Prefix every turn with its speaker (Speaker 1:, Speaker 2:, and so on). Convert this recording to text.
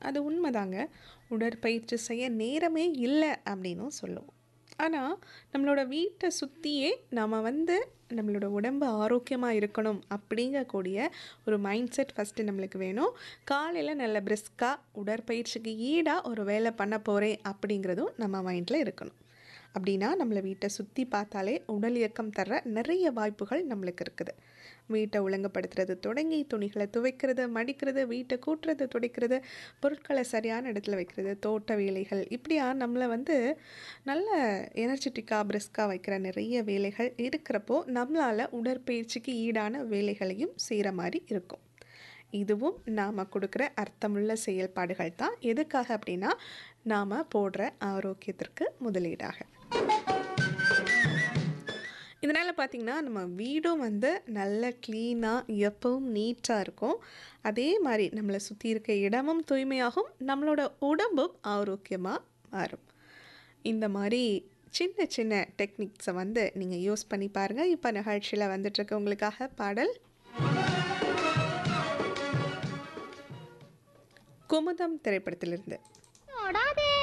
Speaker 1: அது உண்மைதாங்க உடற்பயிற்சி செய்ய நேரமே இல்லை அப்படின்னும் சொல்லுவோம் ஆனால் நம்மளோட வீட்டை சுற்றியே நாம் வந்து நம்மளோட உடம்பு ஆரோக்கியமாக இருக்கணும் அப்படிங்கக்கூடிய ஒரு மைண்ட் செட் ஃபஸ்ட்டு நம்மளுக்கு வேணும் காலையில் நல்ல பிரிஸ்காக உடற்பயிற்சிக்கு ஈடாக ஒரு வேலை பண்ண போகிறேன் அப்படிங்கிறதும் நம்ம மைண்டில் இருக்கணும் அப்படின்னா நம்மளை வீட்டை சுற்றி பார்த்தாலே உடல் இயக்கம் தர்ற நிறைய வாய்ப்புகள் நம்மளுக்கு இருக்குது வீட்டை ஒழுங்குபடுத்துறது தொடங்கி துணிகளை துவைக்கிறது மடிக்கிறது வீட்டை கூட்டுறது துடைக்கிறது பொருட்களை சரியான இடத்துல வைக்கிறது தோட்ட வேலைகள் இப்படியா நம்மளை வந்து நல்ல எனர்ஜெட்டிக்காக பிரிஸ்காக வைக்கிற நிறைய வேலைகள் இருக்கிறப்போ நம்மளால் உடற்பயிற்சிக்கு ஈடான வேலைகளையும் செய்கிற மாதிரி இருக்கும் இதுவும் நாம் கொடுக்குற அர்த்தமுள்ள செயல்பாடுகள் தான் எதுக்காக அப்படின்னா நாம் போடுற ஆரோக்கியத்திற்கு முதலீடாக இதனால் பார்த்திங்கன்னா நம்ம வீடும் வந்து நல்ல க்ளீனாக எப்பவும் நீட்டாக இருக்கும் அதே மாதிரி நம்மளை சுற்றி இருக்க இடமும் தூய்மையாகும் நம்மளோட உடம்பும் ஆரோக்கியமாக மாறும் இந்த மாதிரி சின்ன சின்ன டெக்னிக்ஸை வந்து நீங்கள் யூஸ் பண்ணி பாருங்கள் இப்போ நிகழ்ச்சியில் வந்துட்டுருக்க உங்களுக்காக பாடல் குமுதம் திரைப்படத்திலிருந்து
Speaker 2: ஓடாதே